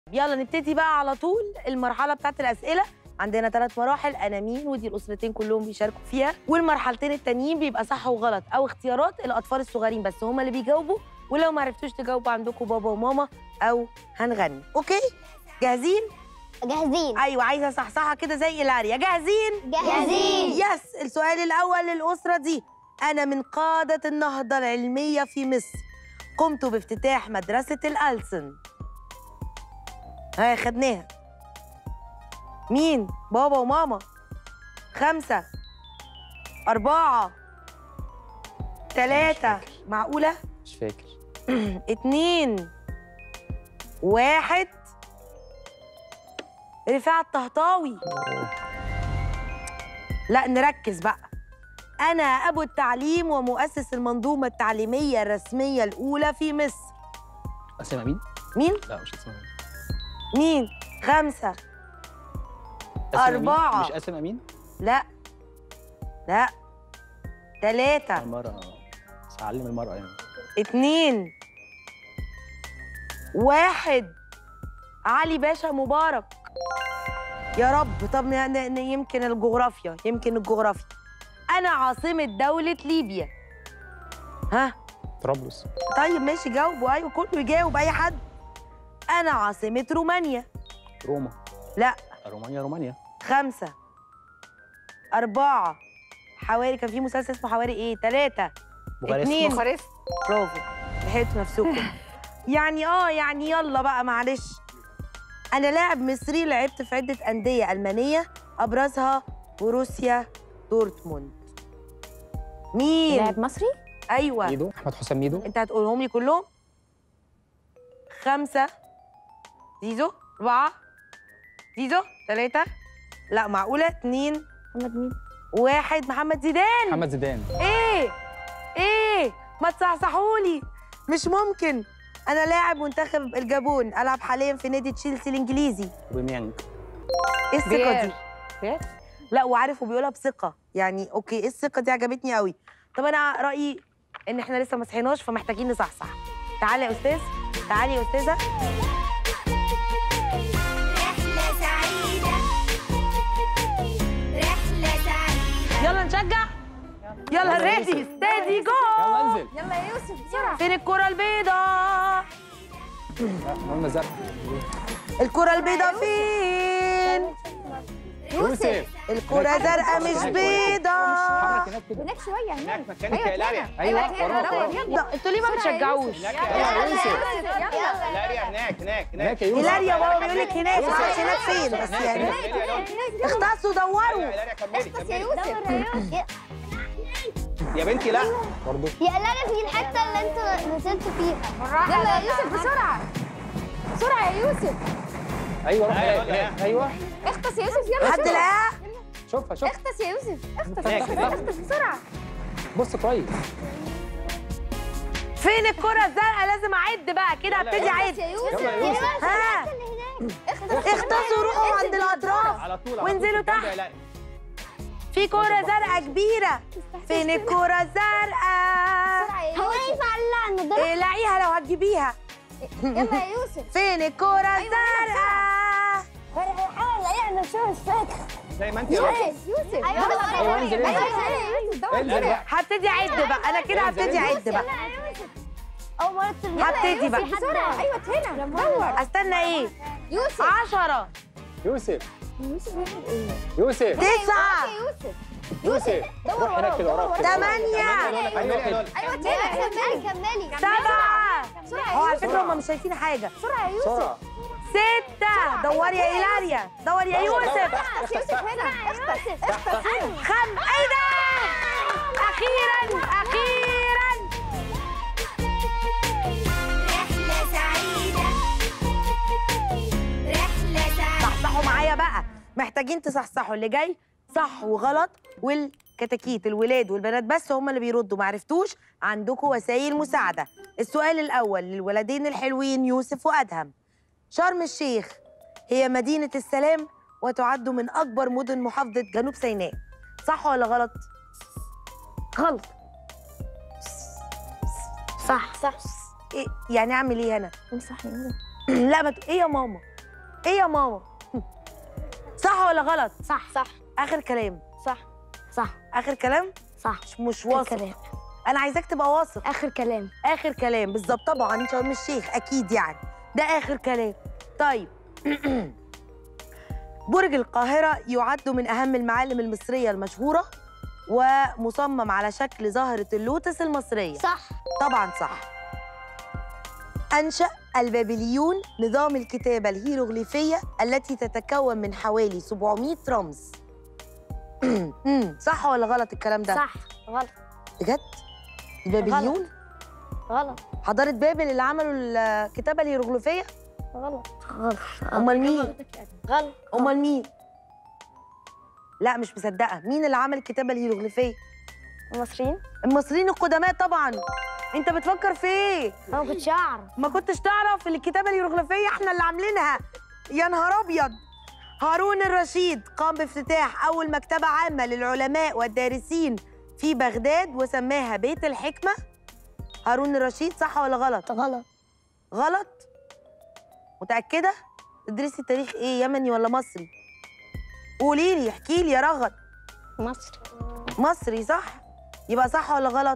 يلا نبتدي بقى على طول المرحله بتاعت الاسئله عندنا ثلاث مراحل انا مين ودي الاسرتين كلهم بيشاركوا فيها والمرحلتين التانيين بيبقى صح وغلط او اختيارات الاطفال الصغيرين بس هم اللي بيجاوبوا ولو ما عرفتوش تجاوبوا عندكم بابا وماما او هنغني اوكي جاهزين جاهزين ايوه عايزه صحصحه كده زي الاريا جاهزين جاهزين يس السؤال الأول للأسرة دي أنا من قادة النهضة العلمية في مصر قمت بافتتاح مدرسة الألسن ها خدناها مين؟ بابا وماما خمسة أربعة ثلاثة معقولة؟ مش فاكر اتنين واحد رفاعة الطهطاوي لا نركز بقى أنا أبو التعليم ومؤسس المنظومة التعليمية الرسمية الأولى في مصر اسامه مين؟ مين؟ لا مش اسامه مين مين؟ خمسة أسامة مين؟ أربعة. مش اسامه مين؟ لا لا تلاتة المرأة بس هعلم المرأة يعني اتنين واحد علي باشا مبارك يا رب طب ن- ن- يمكن الجغرافيا يمكن الجغرافيا أنا عاصمة دولة ليبيا ها طرابلس طيب ماشي جاوبوا أيوة كله يجاوب أي حد أنا عاصمة رومانيا روما لا رومانيا رومانيا خمسة أربعة حواري كان في مسلسل اسمه حواري إيه؟ تلاتة بوخارست اتنين. بوخارست برافو لحقتوا نفسكم يعني اه يعني يلا بقى معلش انا لاعب مصري لعبت في عده انديه المانيه ابرزها بروسيا دورتموند مين لاعب مصري ايوه ميدو احمد حسام ميدو انت هتقولهم لي كلهم خمسة زيزو أربعة زيزو ثلاثة لا معقولة اتنين محمد مين واحد محمد زيدان محمد زيدان ايه ايه ما تصحصحولي مش ممكن انا لاعب منتخب الجابون العب حاليا في نادي تشيلسي الانجليزي وبيميانج ايه الثقه بيير. دي بيير؟ لا وعارف وبيقولها بثقه يعني اوكي ايه الثقه دي عجبتني قوي طب انا رايي ان احنا لسه ما صحيناش فمحتاجين نصحصح تعالي يا استاذ تعالي يا استاذه رحلة سعيدة رحلة سعيدة يلا نشجع يلا ريدي ستادي جو يلا انزل يلا يا يوسف بسرعه فين الكره البيضاء لا، المهم الزرقاء الكره البيضاء فين يوسف الكره زرقاء مش بيضاء حرك هناك كده هناك شويه هناك هناك مكانك يا لاريا ايوه ايوه هنا وراك دور وراك يلا لا، انتوا ليه ما بتشجعوش هناك يا يوسف يلا لاريا هناك هناك هناك يا يوسف هيلاريا بابا بيقول لك هناك ما اعرفش هناك فين بس يعني اختصوا دوروا لاريا كملي يا كملي يوسف يا- يا بنتي لا برضه يا لالا في الحتة اللي انت نزلت فيها يلا يا يوسف بسرعه بسرعه يا يوسف ايوه روح أيوة، هناك هناك يلا. ايوه اغطس يا يوسف يلا حد شوف. لقاها شوفها شوف اغطس يا يوسف اغطس هناك، اغطس هناك. اغطس بسرعه بص كويس فين الكره الزرقاء لازم اعد بقى كده هبتدي اعد يا يوسف يلا يا يوسف. ها اختصوا روحوا عند الاطراف على طول على وانزلوا طول جنب تحت. يا لاريا. في كره زرقاء كبيره فين الكره الزرقاء هو ينفع لا نضرب اقلعيها لو هتجيبيها يلا يا يوسف فين الكره الزرقاء حاول اعمل شو مش فاكر زي ما انت يا رب. يوسف يوسف ايوه ايوه انزل ايوه انزل يا يوسف دور انزل بقى هبتدي اعد بقى انا كده هبتدي اعد بقى اول مرة تسمع هبتدي بقى بسرعه ايوه هنا دور استنى ايه يوسف عشرة يوسف يوسف بيعمل ايه يوسف تسعة يوسف يوسف روح هناك كده وراك كده. تمانية ايوه كده ايوه هنا كملي كملي سبعة بسرعه هو يا على يوسف فكرة هم مش شايفين حاجة بسرعه يا يوسف بسرعه ستة دوري يا إيلاريا دوري يا يوسف اغطس يوسف هنا اغطس اغطس هنا خم ايه ده اخيرا اخيرا رحلة سعيدة رحلة سعيدة صحصحوا معايا بقى محتاجين تصحصحوا اللي جاي صح وغلط والكتاكيت الولاد والبنات بس هم اللي بيردوا معرفتوش عندكم وسائل مساعده السؤال الاول للولدين الحلوين يوسف وادهم شرم الشيخ هي مدينه السلام وتعد من اكبر مدن محافظه جنوب سيناء صح ولا غلط غلط صح صح إيه يعني اعمل ايه انا امسح يا لا ما ت- ايه يا ماما ايه يا ماما صح ولا غلط صح صح اخر كلام صح صح اخر كلام صح مش مش آخر واثق كلام انا عايزاك تبقى واثق اخر كلام اخر كلام بالظبط طبعا شرم الشيخ اكيد يعني ده اخر كلام طيب برج القاهره يعد من اهم المعالم المصريه المشهوره ومصمم على شكل زهره اللوتس المصريه صح طبعا صح أنشأ البابليون نظام الكتابة الهيروغليفية التي تتكون من حوالي 700 رمز أمم، صح ولا غلط الكلام ده؟ صح غلط بجد؟ البابليون؟ غلط حضارة بابل اللي عملوا الكتابة الهيروغليفية؟ غلط غلط أمال مين؟ غلط أمال مين؟ لا مش مصدقة مين اللي عمل الكتابة الهيروغليفية؟ المصريين المصريين القدماء طبعا انت بتفكر في ايه؟ انا ما كنتش اعرف ما كنتش تعرف الكتابة الهيروغليفية احنا اللي عاملينها يا نهار أبيض هارون الرشيد قام بافتتاح أول مكتبة عامة للعلماء والدارسين في بغداد وسماها بيت الحكمة هارون الرشيد صح ولا غلط؟ غلط غلط؟ متأكدة؟ تدرسي التاريخ إيه يمني ولا مصري؟ قولي لي احكي لي يا رغد مصر مصري صح؟ يبقى صح ولا غلط؟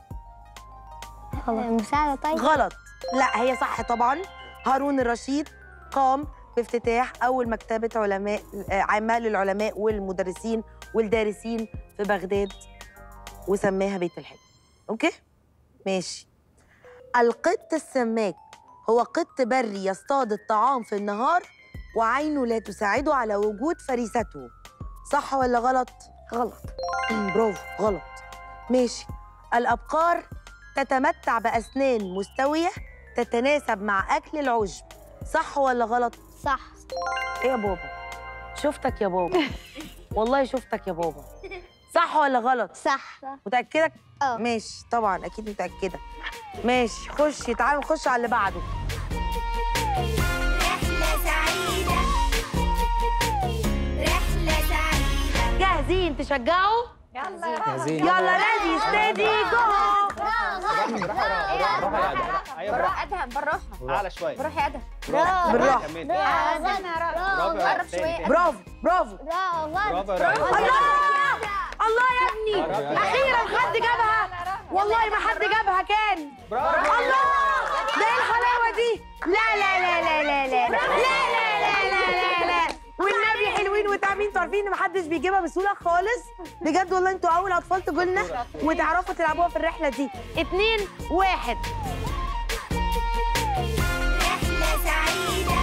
غلط مساعدة طيب غلط لا هي صح طبعا هارون الرشيد قام بافتتاح اول مكتبه علماء آه، عامه للعلماء والمدرسين والدارسين في بغداد وسماها بيت الحكمه اوكي ماشي القط السماك هو قط بري يصطاد الطعام في النهار وعينه لا تساعده على وجود فريسته صح ولا غلط غلط برافو غلط ماشي الأبقار تتمتع بأسنان مستوية تتناسب مع أكل العشب صح ولا غلط؟ صح إيه يا بابا؟ شفتك يا بابا والله شفتك يا بابا صح ولا غلط؟ صح متأكدة؟ اه ماشي طبعا أكيد متأكدة ماشي خشي تعالوا نخش على اللي بعده رحلة سعيدة رحلة سعيدة جاهزين تشجعوا؟ جاهزين يلا نادي استدي جو ايوه بالراحه ادهم بالراحه اعلى شويه بالراحه يا ادهم بالراحه كمل برافو برافو يا قرب تاني، شويه تاني. برافو برافو برافو يا رائع. الله الله يا ابني اخيرا حد جابها والله ما حد جابها كان برافو الله ده ايه الحلاوه دي لا لا لا لا لا لا لا لا لا لا لا لا والنبي حلوين وتعمين انتوا عارفين ان محدش بيجيبها بسهوله خالص بجد والله انتوا اول اطفال تجوا لنا وتعرفوا تلعبوها في الرحله دي اتنين واحد رحلة سعيدة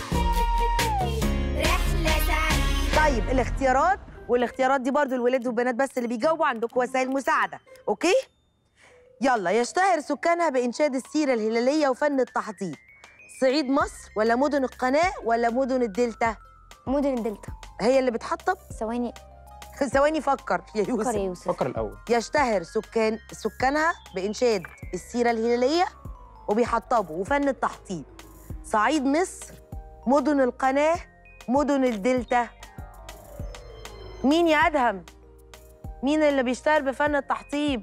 رحلة سعيدة طيب الاختيارات والاختيارات دي برضو الولاد والبنات بس اللي بيجاوبوا عندكم وسائل مساعده اوكي يلا يشتهر سكانها بانشاد السيره الهلاليه وفن التحضير صعيد مصر ولا مدن القناه ولا مدن الدلتا مدن الدلتا هي اللي بتحطب ثواني ثواني فكر يا فكر يا يوسف يوسف فكر الاول يشتهر سكان سكانها بإنشاد السيرة الهلالية وبيحطبوا وفن التحطيب صعيد مصر مدن القناة مدن الدلتا مين يا أدهم؟ مين اللي بيشتهر بفن التحطيب؟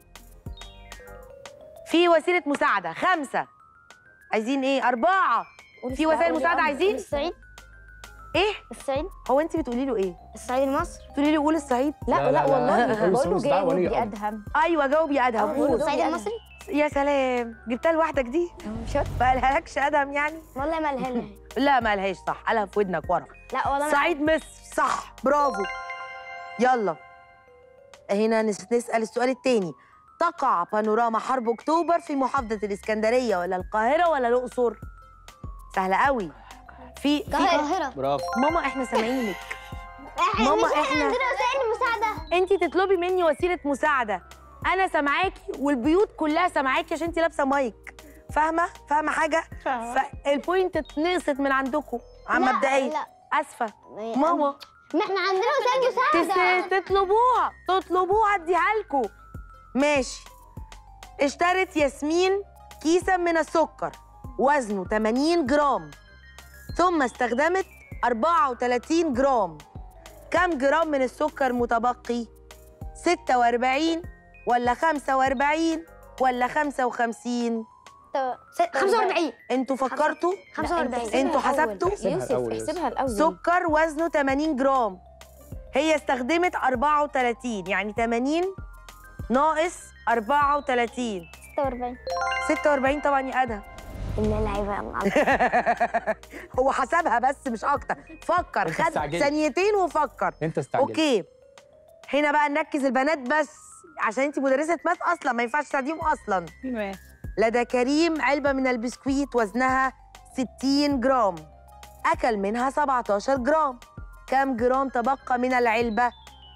في وسيلة مساعدة خمسة عايزين إيه؟ أربعة في وسائل مساعدة عايزين؟ الصعيد إيه؟ الصعيد هو أنت بتقولي له إيه؟ الصعيد مصر تقولي له قول الصعيد؟ لا، لا لا، لا لا. والله أيوة، بقول له سوس دعوة جاوب ولي يا أمر. ادهم أيوه جاوب يا أدهم قول. قول الصعيد المصري يا سلام جبتها لوحدك دي شفت ما قالهالكش ادم يعني والله ما قالها لنا لا ما قالهاش صح قالها في ودنك ورا لا والله ما صعيد مصر صح برافو يلا هنا نس- نسال السؤال الثاني تقع بانوراما حرب اكتوبر في محافظه الاسكندريه ولا القاهره ولا الاقصر سهله قوي في في القاهرة برافو ماما احنا سامعينك ماما احنا عندنا وسائل مساعدة انت تطلبي مني وسيله مساعده انا سامعاكي والبيوت كلها سامعاكي عشان انت لابسه مايك فاهمه فاهمه حاجه فالبوينت نقصت من عندكم عن لا، مبدئيا لا. اسفه ماما ما احنا عندنا وسائل مساعدة تس- تطلبوها تطلبوها اديها لكم ماشي اشترت ياسمين كيسا من السكر وزنه 80 جرام ثم استخدمت 34 جرام كم جرام من السكر متبقي 46 ولا 45 ولا 55 45 انتوا فكرتوا 45 انتوا حسبتوا احسبها يوسف الأول يا احسبها الاول سكر وزنه 80 جرام هي استخدمت 34 يعني 80 ناقص 34 46 46 طبعا يا ادهم ان اللعيبه يلا هو حسبها بس مش اكتر فكر أنت خد استعجلت. ثانيتين وفكر انت استعجلت اوكي هنا بقى نركز البنات بس عشان انت مدرسه ماث اصلا ما ينفعش تساعديهم اصلا ماشي لدى كريم علبه من البسكويت وزنها 60 جرام اكل منها 17 جرام كم جرام تبقى من العلبه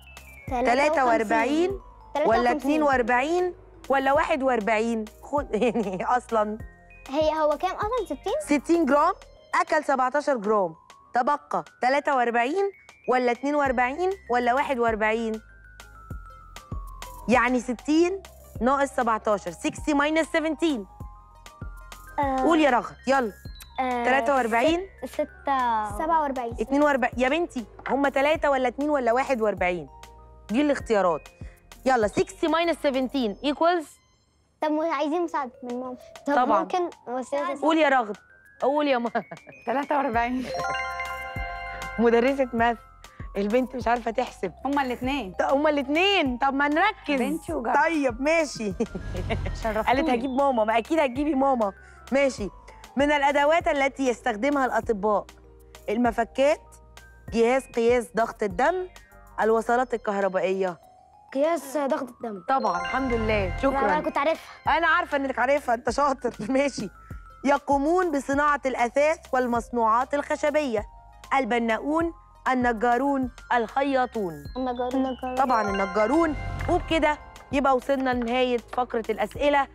43 ولا 42 ولا 41 خد يعني اصلا هي هو كام اصلا 60 60 جرام اكل 17 جرام تبقى 43 ولا 42 ولا 41 يعني 60 ناقص 17 60 ماينس 17 قول يا رغد يلا 43 6 47 42 يا بنتي هم 3 ولا 2 ولا 41 دي الاختيارات يلا 60 ماينس 17 ايكوالز طب عايزين مساعدة من ماما طب طبعاً. ممكن أستاذة قول يا رغد قول يا ماما 43 مدرسة ماث البنت مش عارفة تحسب هما الاثنين هما الاثنين طب ما نركز بنتي وجارتي. طيب ماشي قالت شرفتوني هجيب ماما ما اكيد هتجيبي ماما ماشي من الادوات التي يستخدمها الاطباء المفكات جهاز قياس ضغط الدم الوصلات الكهربائيه قياس ضغط الدم طبعا الحمد لله انا شكرا كنت عارفها انا عارفه انك عارفها انت شاطر ماشي يقومون بصناعه الاثاث والمصنوعات الخشبيه البناؤون النجارون الخياطون النجار النجار طبعا النجارون وبكده يبقى وصلنا لنهايه فقره الاسئله